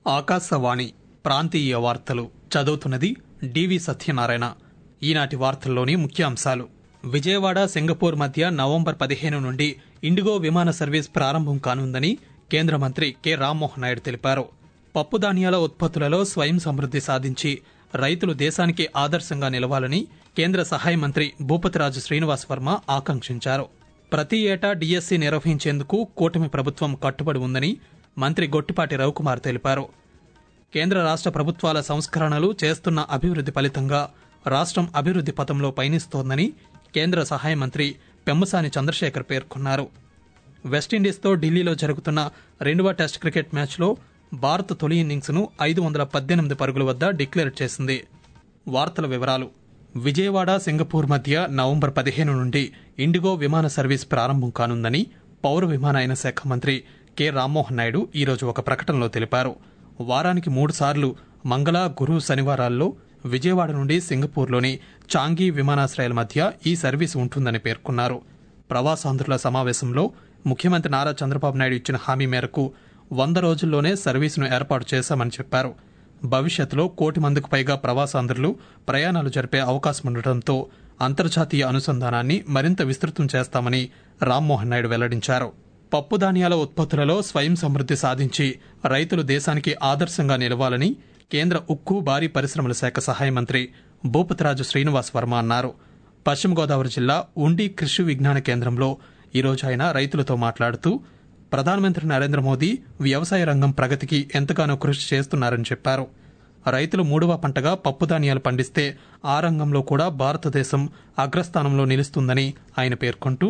ఆకాశవాణి ప్రాంతీయ వార్తలు చదువుతున్నది డివి సత్యనారాయణ ఈనాటి వార్తల్లోని ముఖ్యాంశాలు విజయవాడ సింగపూర్ మధ్య నవంబర్ పదిహేను నుండి ఇండిగో విమాన సర్వీస్ ప్రారంభం కానుందని కేంద్ర మంత్రి కె రామ్మోహన్ నాయుడు తెలిపారు పప్పు ధాన్యాల ఉత్పత్తులలో స్వయం సమృద్ది సాధించి రైతులు దేశానికి ఆదర్శంగా నిలవాలని కేంద్ర సహాయ మంత్రి భూపతిరాజు శ్రీనివాస్ వర్మ ఆకాంక్షించారు ప్రతి ఏటా డిఎస్సి నిర్వహించేందుకు కూటమి ప్రభుత్వం కట్టుబడి ఉందని మంత్రి గొట్టిపాటి రవికుమార్ తెలిపారు కేంద్ర రాష్ట్ర ప్రభుత్వాల సంస్కరణలు చేస్తున్న అభివృద్ది ఫలితంగా రాష్ట్రం అభివృద్ది పథంలో పయనిస్తోందని కేంద్ర సహాయ మంత్రి పెమ్మసాని చంద్రశేఖర్ పేర్కొన్నారు వెస్టిండీస్తో ఢిల్లీలో జరుగుతున్న రెండవ టెస్ట్ క్రికెట్ మ్యాచ్లో భారత్ తొలి ఇన్నింగ్స్ను ఐదు వందల పద్దెనిమిది పరుగుల వద్ద డిక్లేర్ చేసింది వార్తల వివరాలు విజయవాడ సింగపూర్ మధ్య నవంబర్ పదిహేను నుండి ఇండిగో విమాన సర్వీస్ ప్రారంభం కానుందని పౌర విమానయాన శాఖ మంత్రి కె రామ్మోహన్ నాయుడు ఈరోజు ఒక ప్రకటనలో తెలిపారు వారానికి మూడు సార్లు మంగళ గురు శనివారాల్లో విజయవాడ నుండి సింగపూర్లోని చాంగీ విమానాశ్రయాల మధ్య ఈ సర్వీసు ఉంటుందని పేర్కొన్నారు ప్రవాసాంధ్రుల సమావేశంలో ముఖ్యమంత్రి నారా చంద్రబాబు నాయుడు ఇచ్చిన హామీ మేరకు వంద రోజుల్లోనే సర్వీసును ఏర్పాటు చేశామని చెప్పారు భవిష్యత్తులో కోటి మందికి పైగా ప్రవాసాంధ్రులు ప్రయాణాలు జరిపే అవకాశం ఉండటంతో అంతర్జాతీయ అనుసంధానాన్ని మరింత విస్తృతం చేస్తామని రామ్మోహన్ నాయుడు వెల్లడించారు పప్పు ధాన్యాల ఉత్పత్తులలో స్వయం సమృద్ది సాధించి రైతులు దేశానికి ఆదర్శంగా నిలవాలని కేంద్ర ఉక్కు భారీ పరిశ్రమల శాఖ సహాయ మంత్రి భూపతిరాజు శ్రీనివాస్ వర్మ అన్నారు పశ్చిమ గోదావరి జిల్లా ఉండి కృషి విజ్ఞాన కేంద్రంలో ఈరోజు ఆయన రైతులతో మాట్లాడుతూ ప్రధానమంత్రి నరేంద్ర మోదీ వ్యవసాయ రంగం ప్రగతికి ఎంతగానో కృషి చేస్తున్నారని చెప్పారు రైతులు మూడవ పంటగా పప్పు ధాన్యాలు పండిస్తే ఆ రంగంలో కూడా భారతదేశం అగ్రస్థానంలో నిలుస్తుందని ఆయన పేర్కొంటూ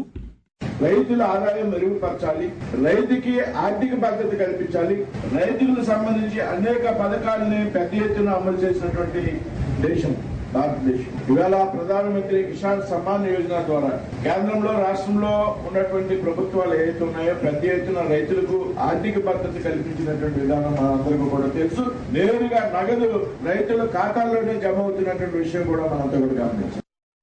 రైతుల ఆదాయం మెరుగుపరచాలి రైతుకి ఆర్థిక భద్రత కల్పించాలి రైతులకు సంబంధించి అనేక పథకాలని పెద్ద ఎత్తున అమలు చేసినటువంటి దేశం భారతదేశం ఇవాళ ప్రధానమంత్రి కిసాన్ సమ్మాన్ యోజన ద్వారా కేంద్రంలో రాష్ట్రంలో ఉన్నటువంటి ప్రభుత్వాలు ఏవైతే ఉన్నాయో పెద్ద ఎత్తున రైతులకు ఆర్థిక భద్రత కల్పించినటువంటి విధానం మనందరికీ కూడా తెలుసు నేరుగా నగదు రైతుల ఖాతాల్లోనే జమ అవుతున్నటువంటి విషయం కూడా మనంతా కూడా గమనించాలి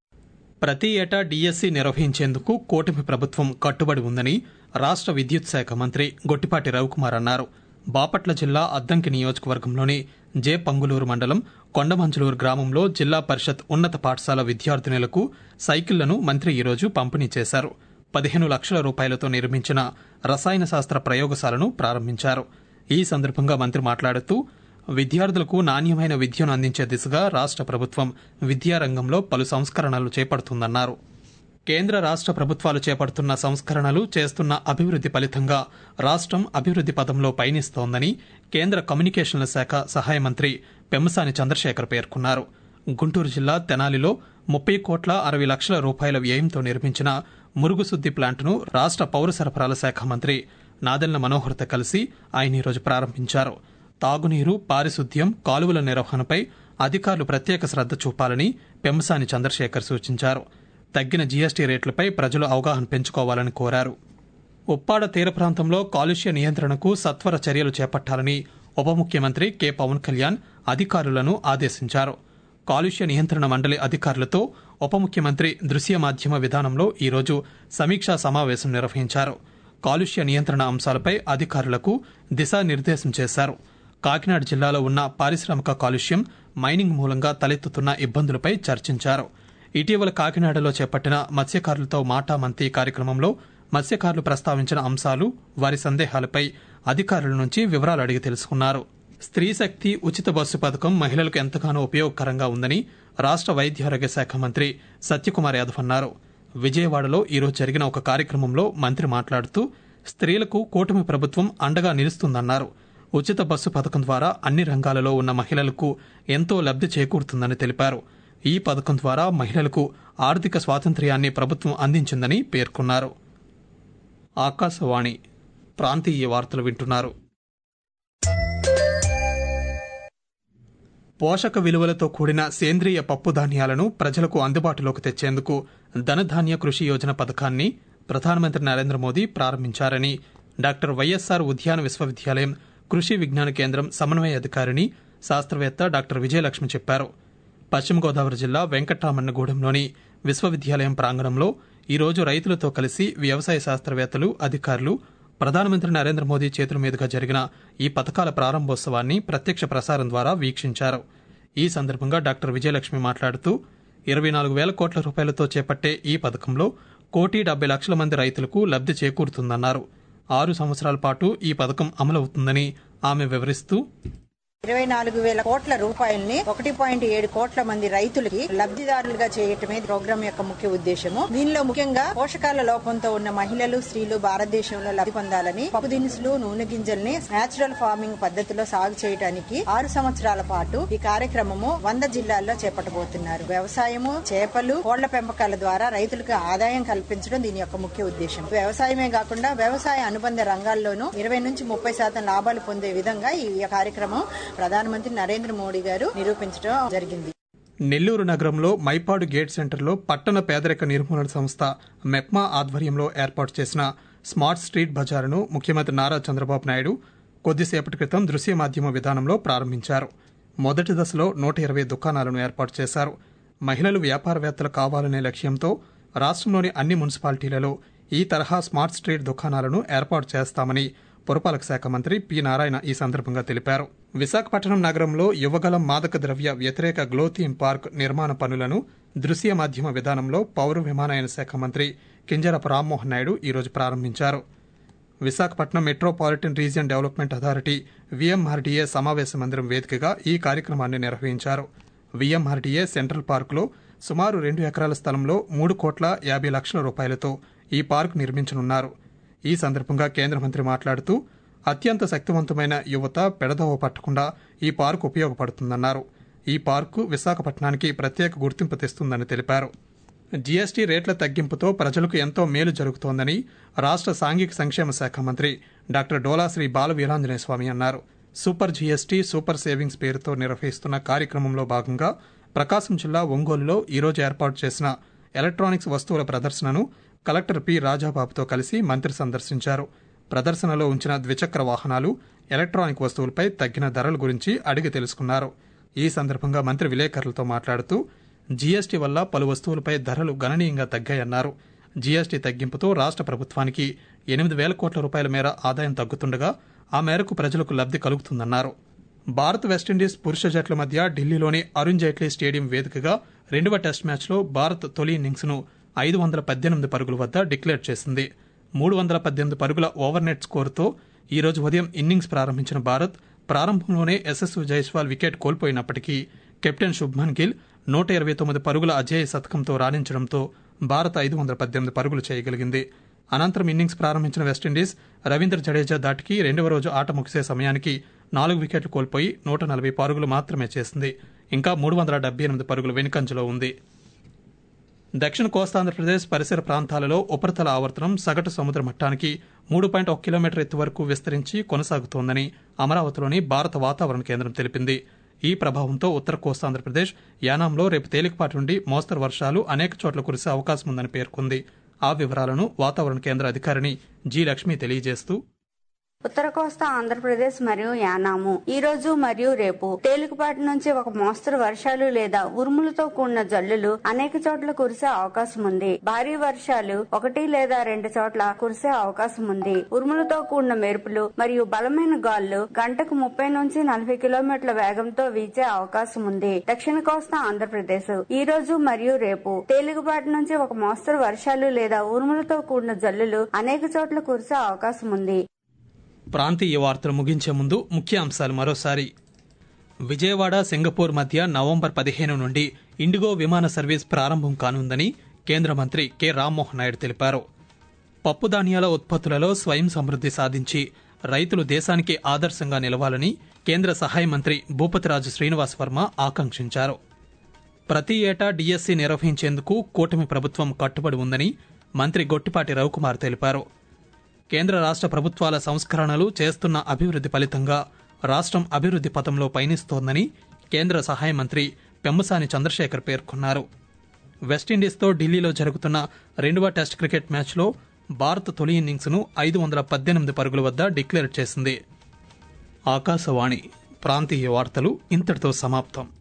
ప్రతి ఏటా డిఎస్సి నిర్వహించేందుకు కూటమి ప్రభుత్వం కట్టుబడి ఉందని రాష్ట్ర విద్యుత్ శాఖ మంత్రి గొట్టిపాటి రవికుమార్ అన్నారు బాపట్ల జిల్లా అద్దంకి నియోజకవర్గంలోని జే పంగులూరు మండలం కొండమంచులూరు గ్రామంలో జిల్లా పరిషత్ ఉన్నత పాఠశాల విద్యార్థినులకు సైకిళ్లను మంత్రి ఈరోజు పంపిణీ చేశారు పదిహేను లక్షల రూపాయలతో నిర్మించిన రసాయన శాస్త్ర ప్రయోగశాలను ప్రారంభించారు ఈ సందర్భంగా మంత్రి మాట్లాడుతూ విద్యార్థులకు నాణ్యమైన విద్యను అందించే దిశగా రాష్ట్ర ప్రభుత్వం విద్యారంగంలో పలు సంస్కరణలు చేపడుతుందన్నారు కేంద్ర రాష్ట్ర ప్రభుత్వాలు చేపడుతున్న సంస్కరణలు చేస్తున్న అభివృద్ది ఫలితంగా రాష్ట్రం అభివృద్ది పదంలో పయనిస్తోందని కేంద్ర కమ్యూనికేషన్ల శాఖ సహాయ మంత్రి పెమ్మసాని చంద్రశేఖర్ పేర్కొన్నారు గుంటూరు జిల్లా తెనాలిలో ముప్పై కోట్ల అరవై లక్షల రూపాయల వ్యయంతో నిర్మించిన మురుగుశుద్ది ప్లాంటును రాష్ట్ర పౌర సరఫరాల శాఖ మంత్రి నాదెళ్ల మనోహర్తో కలిసి ఆయన ఈరోజు ప్రారంభించారు తాగునీరు పారిశుద్ధ్యం కాలువల నిర్వహణపై అధికారులు ప్రత్యేక శ్రద్ధ చూపాలని పెమ్మసాని చంద్రశేఖర్ సూచించారు తగ్గిన జీఎస్టీ రేట్లపై ప్రజలు అవగాహన పెంచుకోవాలని కోరారు ఉప్పాడ తీర ప్రాంతంలో కాలుష్య నియంత్రణకు సత్వర చర్యలు చేపట్టాలని ఉప ముఖ్యమంత్రి కె పవన్ కళ్యాణ్ అధికారులను ఆదేశించారు కాలుష్య నియంత్రణ మండలి అధికారులతో ఉప ముఖ్యమంత్రి దృశ్య మాధ్యమ విధానంలో ఈరోజు సమీక్షా సమావేశం నిర్వహించారు కాలుష్య నియంత్రణ అంశాలపై అధికారులకు దిశానిర్దేశం చేశారు కాకినాడ జిల్లాలో ఉన్న పారిశ్రామిక కాలుష్యం మైనింగ్ మూలంగా తలెత్తుతున్న ఇబ్బందులపై చర్చించారు ఇటీవల కాకినాడలో చేపట్టిన మత్స్యకారులతో మాటామంతి కార్యక్రమంలో మత్స్యకారులు ప్రస్తావించిన అంశాలు వారి సందేహాలపై అధికారుల నుంచి వివరాలు అడిగి తెలుసుకున్నారు స్త్రీ శక్తి ఉచిత బస్సు పథకం మహిళలకు ఎంతగానో ఉపయోగకరంగా ఉందని రాష్ట్ర వైద్యారోగ్య శాఖ మంత్రి సత్యకుమార్ యాదవ్ అన్నారు విజయవాడలో ఈరోజు జరిగిన ఒక కార్యక్రమంలో మంత్రి మాట్లాడుతూ స్త్రీలకు కూటమి ప్రభుత్వం అండగా నిలుస్తుందన్నారు ఉచిత బస్సు పథకం ద్వారా అన్ని రంగాలలో ఉన్న మహిళలకు ఎంతో లబ్ధి చేకూరుతుందని తెలిపారు ఈ పథకం ద్వారా మహిళలకు ఆర్థిక స్వాతంత్ర్యాన్ని ప్రభుత్వం అందించిందని పేర్కొన్నారు ఆకాశవాణి ప్రాంతీయ వార్తలు వింటున్నారు పోషక విలువలతో కూడిన సేంద్రియ పప్పు ధాన్యాలను ప్రజలకు అందుబాటులోకి తెచ్చేందుకు ధనధాన్య కృషి యోజన పథకాన్ని ప్రధానమంత్రి నరేంద్ర మోదీ ప్రారంభించారని డాక్టర్ వైఎస్ఆర్ ఉద్యాన విశ్వవిద్యాలయం కృషి విజ్ఞాన కేంద్రం సమన్వయ అధికారిని శాస్త్రవేత్త డాక్టర్ విజయలక్ష్మి చెప్పారు పశ్చిమ గోదావరి జిల్లా వెంకట్రామన్నగూడెంలోని విశ్వవిద్యాలయం ప్రాంగణంలో ఈరోజు రైతులతో కలిసి వ్యవసాయ శాస్త్రవేత్తలు అధికారులు ప్రధానమంత్రి నరేంద్ర మోదీ చేతుల మీదుగా జరిగిన ఈ పథకాల ప్రారంభోత్సవాన్ని ప్రత్యక్ష ప్రసారం ద్వారా వీక్షించారు ఈ సందర్భంగా డాక్టర్ విజయలక్ష్మి మాట్లాడుతూ ఇరవై నాలుగు వేల కోట్ల రూపాయలతో చేపట్టే ఈ పథకంలో కోటి డెబ్బై లక్షల మంది రైతులకు లబ్ధి చేకూరుతుందన్నారు ఆరు సంవత్సరాల పాటు ఈ పథకం అమలవుతుందని ఆమె వివరిస్తూ ఇరవై నాలుగు వేల కోట్ల రూపాయల్ని ఒకటి పాయింట్ ఏడు కోట్ల మంది రైతులకి లబ్ధిదారులుగా చేయటమే ప్రోగ్రాం యొక్క ముఖ్య ఉద్దేశము దీనిలో ముఖ్యంగా పోషకాల లోపంతో ఉన్న మహిళలు స్త్రీలు భారతదేశంలో లబ్ధి పొందాలని పప్పు దినుసులు నూనె గింజల్ని నేచురల్ ఫార్మింగ్ పద్ధతిలో సాగు చేయడానికి ఆరు సంవత్సరాల పాటు ఈ కార్యక్రమము వంద జిల్లాల్లో చేపట్టబోతున్నారు వ్యవసాయము చేపలు కోళ్ల పెంపకాల ద్వారా రైతులకు ఆదాయం కల్పించడం దీని యొక్క ముఖ్య ఉద్దేశం వ్యవసాయమే కాకుండా వ్యవసాయ అనుబంధ రంగాల్లోనూ ఇరవై నుంచి ముప్పై శాతం లాభాలు పొందే విధంగా ఈ కార్యక్రమం ప్రధానమంత్రి నరేంద్ర మోడీ గారు నిరూపించడం జరిగింది నెల్లూరు నగరంలో మైపాడు గేట్ సెంటర్లో పట్టణ పేదరిక నిర్మూలన సంస్థ మెప్మా ఆధ్వర్యంలో ఏర్పాటు చేసిన స్మార్ట్ స్ట్రీట్ బజారును ముఖ్యమంత్రి నారా చంద్రబాబు నాయుడు కొద్దిసేపటి క్రితం దృశ్య మాధ్యమ విధానంలో ప్రారంభించారు మొదటి దశలో నూట ఇరవై దుకాణాలను ఏర్పాటు చేశారు మహిళలు వ్యాపారవేత్తలు కావాలనే లక్ష్యంతో రాష్ట్రంలోని అన్ని మున్సిపాలిటీలలో ఈ తరహా స్మార్ట్ స్ట్రీట్ దుకాణాలను ఏర్పాటు చేస్తామని పురపాలక శాఖ మంత్రి పి నారాయణ ఈ సందర్భంగా తెలిపారు విశాఖపట్నం నగరంలో యువగలం మాదక ద్రవ్య వ్యతిరేక గ్లో థీమ్ పార్క్ నిర్మాణ పనులను దృశ్య మాధ్యమ విధానంలో పౌర విమానయాన శాఖ మంత్రి కింజరపు రామ్మోహన్ నాయుడు ఈరోజు ప్రారంభించారు Visakhapatnam metropolitan region development authority V M R D A సమావేశ మందిరం వేదికగా ఈ కార్యక్రమాన్ని నిర్వహించారు విఎంఆర్డీఏ సెంట్రల్ పార్కులో సుమారు రెండు ఎకరాల స్థలంలో మూడు కోట్ల యాభై లక్షల రూపాయలతో ఈ పార్కు నిర్మించనున్నారు ఈ సందర్భంగా కేంద్ర మంత్రి మాట్లాడుతూ అత్యంత శక్తివంతమైన యువత పెడదవ పట్టకుండా ఈ పార్కు ఉపయోగపడుతుందన్నారు ఈ పార్కు విశాఖపట్నానికి ప్రత్యేక గుర్తింపు తెస్తుందని తెలిపారు జీఎస్టీ రేట్ల తగ్గింపుతో ప్రజలకు ఎంతో మేలు జరుగుతోందని రాష్ట్ర సాంఘిక సంక్షేమ శాఖ మంత్రి డాక్టర్ డోలాశ్రీ బాల వీరాంజనేయ స్వామి అన్నారు సూపర్ జీఎస్టీ సూపర్ సేవింగ్స్ పేరుతో నిర్వహిస్తున్న కార్యక్రమంలో భాగంగా ప్రకాశం జిల్లా ఒంగోలులో ఈరోజు ఏర్పాటు చేసిన ఎలక్ట్రానిక్స్ వస్తువుల ప్రదర్శనను కలెక్టర్ పి రాజాబాబుతో కలిసి మంత్రి సందర్శించారు ప్రదర్శనలో ఉంచిన ద్విచక్ర వాహనాలు ఎలక్ట్రానిక్ వస్తువులపై తగ్గిన ధరల గురించి అడిగి తెలుసుకున్నారు ఈ సందర్భంగా మంత్రి విలేకరులతో మాట్లాడుతూ జీఎస్టీ వల్ల పలు వస్తువులపై ధరలు గణనీయంగా తగ్గాయన్నారు జీఎస్టీ తగ్గింపుతో రాష్ట్ర ప్రభుత్వానికి ఎనిమిది వేల కోట్ల రూపాయల మేర ఆదాయం తగ్గుతుండగా ఆ మేరకు ప్రజలకు లబ్ధి కలుగుతుందన్నారు భారత్ వెస్టిండీస్ పురుష జట్ల మధ్య ఢిల్లీలోని అరుణ్ జైట్లీ స్టేడియం వేదికగా రెండవ టెస్ట్ మ్యాచ్లో భారత్ తొలి ఇన్నింగ్స్ను ఐదు వందల పద్దెనిమిది పరుగుల వద్ద డిక్లేర్ చేసింది మూడు వందల పద్దెనిమిది పరుగుల ఓవర్ నెట్ స్కోరుతో ఈ రోజు ఉదయం ఇన్నింగ్స్ ప్రారంభించిన భారత్ ప్రారంభంలోనే యశస్వి జైస్వాల్ వికెట్ కోల్పోయినప్పటికీ కెప్టెన్ శుభ్మన్ గిల్ నూట ఇరవై తొమ్మిది పరుగుల అజేయ శతకంతో రాణించడంతో భారత్ ఐదు వందల పద్దెనిమిది పరుగులు చేయగలిగింది అనంతరం ఇన్నింగ్స్ ప్రారంభించిన వెస్టిండీస్ రవీంద్ర జడేజా దాటికి రెండవ రోజు ఆట ముగిసే సమయానికి నాలుగు వికెట్లు కోల్పోయి నూట నలభై పరుగులు మాత్రమే చేసింది ఇంకా మూడు వందల డెబ్బై ఎనిమిది పరుగులు వెనుకంజలో ఉంది దక్షిణ కోస్తాంధ్రప్రదేశ్ పరిసర ప్రాంతాలలో ఉపరితల ఆవర్తనం సగటు సముద్ర మట్టానికి మూడు పాయింట్ ఒక కిలోమీటర్ ఎత్తు వరకు విస్తరించి కొనసాగుతోందని అమరావతిలోని భారత వాతావరణ కేంద్రం తెలిపింది ఈ ప్రభావంతో ఉత్తర కోస్తాంధ్రప్రదేశ్ యానాంలో రేపు తేలికపాటి నుండి మోస్తరు వర్షాలు అనేక చోట్ల కురిసే అవకాశం ఉందని పేర్కొంది ఆ వివరాలను వాతావరణ కేంద్ర అధికారిని జి లక్ష్మి తెలియజేస్తూ ఉత్తర కోస్తా ఆంధ్రప్రదేశ్ మరియు యానాము ఈ రోజు మరియు రేపు తేలికపాటి నుంచి ఒక మోస్తరు వర్షాలు లేదా ఉరుములతో కూడిన జల్లులు అనేక చోట్ల కురిసే అవకాశం ఉంది భారీ వర్షాలు ఒకటి లేదా రెండు చోట్ల కురిసే అవకాశం ఉంది ఉరుములతో కూడిన మెరుపులు మరియు బలమైన గాలులు గంటకు ముప్పై నుంచి నలభై కిలోమీటర్ల వేగంతో వీచే అవకాశం ఉంది దక్షిణ కోస్తా ఆంధ్రప్రదేశ్ ఈ రోజు మరియు రేపు తేలికపాటి నుంచి ఒక మోస్తరు వర్షాలు లేదా ఉరుములతో కూడిన జల్లులు అనేక చోట్ల కురిసే అవకాశం ఉంది ప్రాంతీయ వార్తలు ముగించే ముందు ముఖ్య అంశాలు మరోసారి విజయవాడ సింగపూర్ మధ్య నవంబర్ పదిహేను నుండి ఇండిగో విమాన సర్వీస్ ప్రారంభం కానుందని కేంద్ర మంత్రి కె రామ్మోహన్ నాయుడు తెలిపారు పప్పు ధాన్యాల ఉత్పత్తులలో స్వయం సమృద్ధి సాధించి రైతులు దేశానికి ఆదర్శంగా నిలవాలని కేంద్ర సహాయ మంత్రి భూపతిరాజు శ్రీనివాస్ వర్మ ఆకాంక్షించారు ప్రతి ఏటా డిఎస్సి నిర్వహించేందుకు కూటమి ప్రభుత్వం కట్టుబడి ఉందని మంత్రి గొట్టిపాటి రవికుమార్ తెలిపారు కేంద్ర రాష్ట్ర ప్రభుత్వాల సంస్కరణలు చేస్తున్న అభివృద్ధి ఫలితంగా రాష్ట్రం అభివృద్ధి పథంలో పయనిస్తోందని కేంద్ర సహాయ మంత్రి పెమ్మసాని చంద్రశేఖర్ పేర్కొన్నారు వెస్టిండీస్తో ఢిల్లీలో జరుగుతున్న రెండవ టెస్ట్ క్రికెట్ మ్యాచ్లో భారత్ తొలి ఇన్నింగ్స్ను ఐదు వందల పద్దెనిమిది పరుగుల వద్ద డిక్లేర్ చేసింది ఆకాశవాణి ప్రాంతీయ వార్తలు ఇంతటితో సమాప్తం